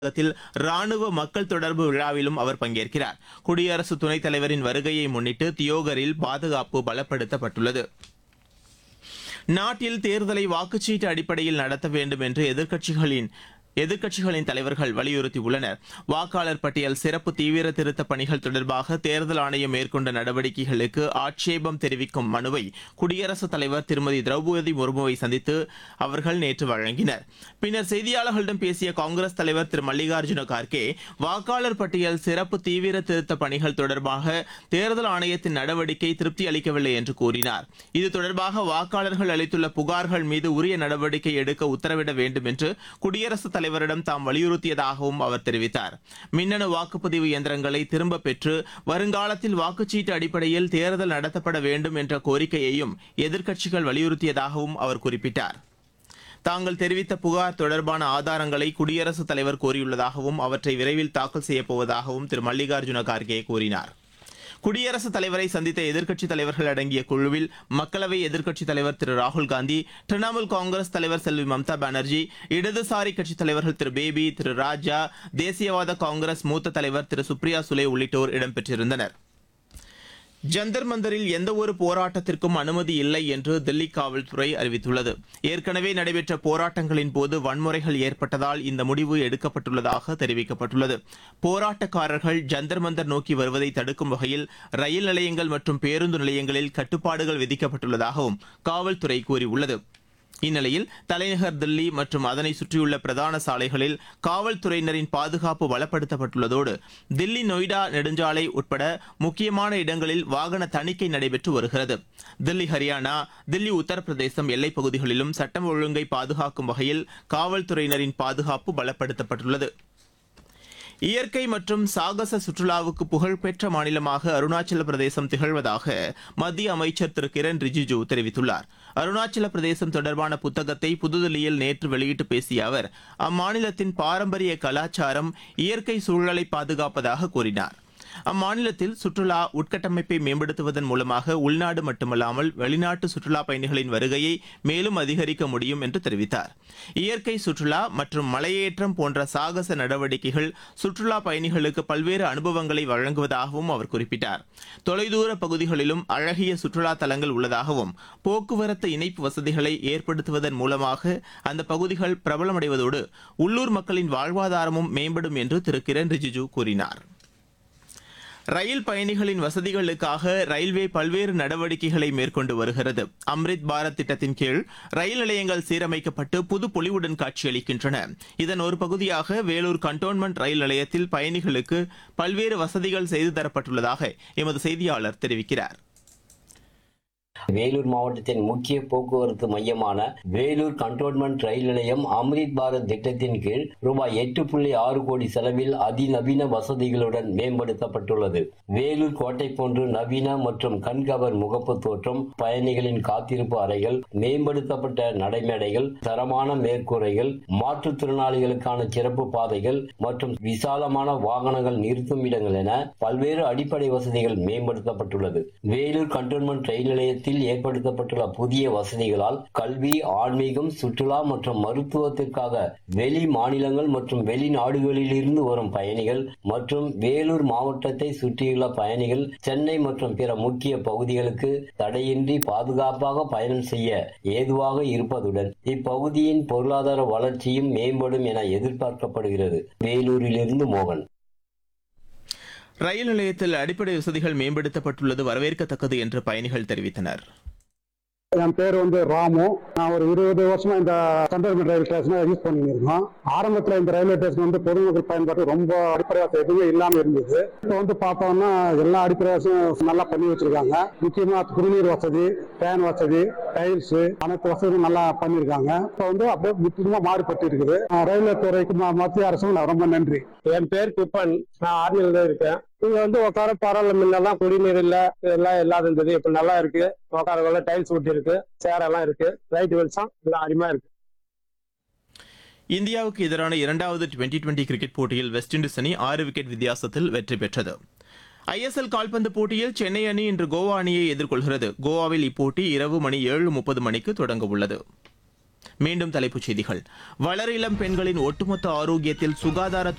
தமிழகத்தில் ராணுவ மக்கள் தொடர்பு விழாவிலும் அவர் பங்கேற்கிறார் குடியரசு துணைத் தலைவரின் வருகையை முன்னிட்டு தியோகரில் பாதுகாப்பு பலப்படுத்தப்பட்டுள்ளது நாட்டில் தேர்தலை வாக்குச்சீட்டு அடிப்படையில் நடத்த வேண்டும் என்று எதிர்க்கட்சிகளின் எதிர்க்கட்சிகளின் தலைவர்கள் வலியுறுத்தியுள்ளனர் வாக்காளர் பட்டியல் சிறப்பு தீவிர திருத்த பணிகள் தொடர்பாக தேர்தல் ஆணையம் மேற்கொண்ட நடவடிக்கைகளுக்கு ஆட்சேபம் தெரிவிக்கும் மனுவை குடியரசுத் தலைவர் திருமதி திரௌபதி முர்முவை சந்தித்து அவர்கள் நேற்று வழங்கினர் பின்னர் செய்தியாளர்களிடம் பேசிய காங்கிரஸ் தலைவர் திரு மல்லிகார்ஜுன கார்கே வாக்காளர் பட்டியல் சிறப்பு தீவிர திருத்த பணிகள் தொடர்பாக தேர்தல் ஆணையத்தின் நடவடிக்கை திருப்தி அளிக்கவில்லை என்று கூறினார் இது தொடர்பாக வாக்காளர்கள் அளித்துள்ள புகார்கள் மீது உரிய நடவடிக்கை எடுக்க உத்தரவிட வேண்டும் என்று குடியரசுத் தலைவரிடம் தாம் வலியுறுத்தியதாகவும் அவர் தெரிவித்தார் மின்னணு வாக்குப்பதிவு இயந்திரங்களை திரும்பப் பெற்று வருங்காலத்தில் வாக்குச்சீட்டு அடிப்படையில் தேர்தல் நடத்தப்பட வேண்டும் என்ற கோரிக்கையையும் எதிர்க்கட்சிகள் வலியுறுத்தியதாகவும் அவர் குறிப்பிட்டார் தாங்கள் தெரிவித்த புகார் தொடர்பான ஆதாரங்களை குடியரசுத் தலைவர் கோரியுள்ளதாகவும் அவற்றை விரைவில் தாக்கல் செய்யப்போவதாகவும் திரு மல்லிகார்ஜுன கார்கே கூறினார் குடியரசுத் தலைவரை சந்தித்த எதிர்க்கட்சித் தலைவர்கள் அடங்கிய குழுவில் மக்களவை எதிர்க்கட்சித் தலைவர் திரு ராகுல் காந்தி திரிணாமுல் காங்கிரஸ் தலைவர் செல்வி மம்தா பானர்ஜி இடதுசாரி கட்சித் தலைவர்கள் திரு பேபி திரு ராஜா தேசியவாத காங்கிரஸ் மூத்த தலைவர் திரு சுப்ரியா சுலே உள்ளிட்டோர் இடம்பெற்றிருந்தனர் ஜந்தர் மந்தரில் எந்த ஒரு போராட்டத்திற்கும் அனுமதி இல்லை என்று தில்லி காவல்துறை அறிவித்துள்ளது ஏற்கனவே நடைபெற்ற போராட்டங்களின் போது வன்முறைகள் ஏற்பட்டதால் இந்த முடிவு எடுக்கப்பட்டுள்ளதாக தெரிவிக்கப்பட்டுள்ளது போராட்டக்காரர்கள் ஜந்தர் மந்தர் நோக்கி வருவதை தடுக்கும் வகையில் ரயில் நிலையங்கள் மற்றும் பேருந்து நிலையங்களில் கட்டுப்பாடுகள் விதிக்கப்பட்டுள்ளதாகவும் காவல்துறை கூறியுள்ளது இந்நிலையில் தலைநகர் தில்லி மற்றும் அதனை சுற்றியுள்ள பிரதான சாலைகளில் காவல்துறையினரின் பாதுகாப்பு பலப்படுத்தப்பட்டுள்ளதோடு தில்லி நொய்டா நெடுஞ்சாலை உட்பட முக்கியமான இடங்களில் வாகன தணிக்கை நடைபெற்று வருகிறது தில்லி ஹரியானா தில்லி உத்தரப்பிரதேசம் எல்லைப் பகுதிகளிலும் சட்டம் ஒழுங்கை பாதுகாக்கும் வகையில் காவல்துறையினரின் பாதுகாப்பு பலப்படுத்தப்பட்டுள்ளது இயற்கை மற்றும் சாகச சுற்றுலாவுக்கு புகழ்பெற்ற மாநிலமாக அருணாச்சல பிரதேசம் திகழ்வதாக மத்திய அமைச்சர் திரு கிரண் ரிஜிஜு தெரிவித்துள்ளார் அருணாச்சல பிரதேசம் தொடர்பான புத்தகத்தை புதுதில்லியில் நேற்று வெளியிட்டு பேசிய அவர் அம்மாநிலத்தின் பாரம்பரிய கலாச்சாரம் இயற்கை சூழலை பாதுகாப்பதாக கூறினார் அம்மாநிலத்தில் சுற்றுலா உட்கட்டமைப்பை மேம்படுத்துவதன் மூலமாக உள்நாடு மட்டுமல்லாமல் வெளிநாட்டு சுற்றுலா பயணிகளின் வருகையை மேலும் அதிகரிக்க முடியும் என்று தெரிவித்தார் இயற்கை சுற்றுலா மற்றும் மலையேற்றம் போன்ற சாகச நடவடிக்கைகள் சுற்றுலா பயணிகளுக்கு பல்வேறு அனுபவங்களை வழங்குவதாகவும் அவர் குறிப்பிட்டார் தொலைதூர பகுதிகளிலும் அழகிய சுற்றுலா தலங்கள் உள்ளதாகவும் போக்குவரத்து இணைப்பு வசதிகளை ஏற்படுத்துவதன் மூலமாக அந்த பகுதிகள் பிரபலமடைவதோடு உள்ளூர் மக்களின் வாழ்வாதாரமும் மேம்படும் என்று திரு கிரண் ரிஜிஜு கூறினார் ரயில் பயணிகளின் வசதிகளுக்காக ரயில்வே பல்வேறு நடவடிக்கைகளை மேற்கொண்டு வருகிறது அம்ரித் பாரத் திட்டத்தின் கீழ் ரயில் நிலையங்கள் சீரமைக்கப்பட்டு புது பொலிவுடன் காட்சியளிக்கின்றன இதன் ஒரு பகுதியாக வேலூர் கண்டோன்மெண்ட் ரயில் நிலையத்தில் பயணிகளுக்கு பல்வேறு வசதிகள் செய்து தரப்பட்டுள்ளதாக எமது செய்தியாளர் தெரிவிக்கிறார் வேலூர் மாவட்டத்தின் முக்கிய போக்குவரத்து மையமான வேலூர் கண்டோன்மெண்ட் ரயில் நிலையம் அம்ரித் பாரத் திட்டத்தின் கீழ் ரூபாய் எட்டு புள்ளி ஆறு கோடி செலவில் அதிநவீன வசதிகளுடன் மேம்படுத்தப்பட்டுள்ளது வேலூர் கோட்டை போன்று நவீன மற்றும் கண்கவர் முகப்பு தோற்றம் பயணிகளின் காத்திருப்பு அறைகள் மேம்படுத்தப்பட்ட நடைமேடைகள் தரமான மேற்கூரைகள் மாற்றுத்திறனாளிகளுக்கான சிறப்பு பாதைகள் மற்றும் விசாலமான வாகனங்கள் நிறுத்தும் இடங்கள் என பல்வேறு அடிப்படை வசதிகள் மேம்படுத்தப்பட்டுள்ளது வேலூர் கண்டோன்மெண்ட் ரயில் நிலையத்தில் ஏற்படுத்தப்பட்டுள்ள புதிய வசதிகளால் கல்வி ஆன்மீகம் சுற்றுலா மற்றும் மருத்துவத்திற்காக வெளி மாநிலங்கள் மற்றும் வெளிநாடுகளில் இருந்து வரும் பயணிகள் மற்றும் வேலூர் மாவட்டத்தை சுற்றியுள்ள பயணிகள் சென்னை மற்றும் பிற முக்கிய பகுதிகளுக்கு தடையின்றி பாதுகாப்பாக பயணம் செய்ய ஏதுவாக இருப்பதுடன் இப்பகுதியின் பொருளாதார வளர்ச்சியும் மேம்படும் என எதிர்பார்க்கப்படுகிறது வேலூரிலிருந்து மோகன் ரயில் நிலையத்தில் அடிப்படை வசதிகள் மேம்படுத்தப்பட்டுள்ளது வரவேற்கத்தக்கது என்று பயணிகள் தெரிவித்தனர் என் பேர் வந்து ராமு நான் ஒரு இருபது வருஷமா இந்த கண்டோன்மெண்ட் ரயில் ஸ்டேஷனை யூஸ் பண்ணிட்டு இருக்கோம் ஆரம்பத்தில் இந்த ரயில்வே ஸ்டேஷன் வந்து பொதுமக்கள் பயன்பாட்டு ரொம்ப அடிப்படை வசதி எதுவுமே இல்லாம இருந்தது இப்போ வந்து பார்த்தோம்னா எல்லா அடிப்படை வசதியும் நல்லா பண்ணி வச்சிருக்காங்க முக்கியமா குடிநீர் வசதி ஃபேன் வசதி டைல்ஸ் அனைத்து வசதியும் நல்லா பண்ணியிருக்காங்க இப்போ வந்து அப்படியே முற்றிலுமா மாறுபட்டு இருக்குது அஹ் ரயில்வே துறைக்கு ம- மத்திய அரசும் நான் ரொம்ப நன்றி என் பேர் குப்பன் நான் ஆர்மியில இருக்கேன் இங்க வந்து உட்கார பரவாயில்ல முன்னெல்லாம் குடிநீர் இல்ல இதெல்லாம் இல்லாத இருந்தது இப்ப நல்லா இருக்கு உட்கார டைல்ஸ் ஒட்டி இருக்கு சேர் எல்லாம் இருக்கு லைட் வெளிச்சம் எல்லாம் அருமையா இருக்கு இந்தியாவுக்கு எதிரான இரண்டாவது டுவெண்டி டுவெண்டி கிரிக்கெட் போட்டியில் வெஸ்ட் இண்டீஸ் அணி ஆறு விக்கெட் வித்தியாசத்தில் வெற்றி பெற்றது ஐஎஸ்எல் கால்பந்து போட்டியில் சென்னை அணி இன்று கோவா அணியை எதிர்கொள்கிறது கோவாவில் இப்போட்டி இரவு மணி ஏழு முப்பது மணிக்கு தொடங்க உள்ளது மீண்டும் தலைப்புச் செய்திகள் வளர் இளம் பெண்களின் ஒட்டுமொத்த ஆரோக்கியத்தில் சுகாதார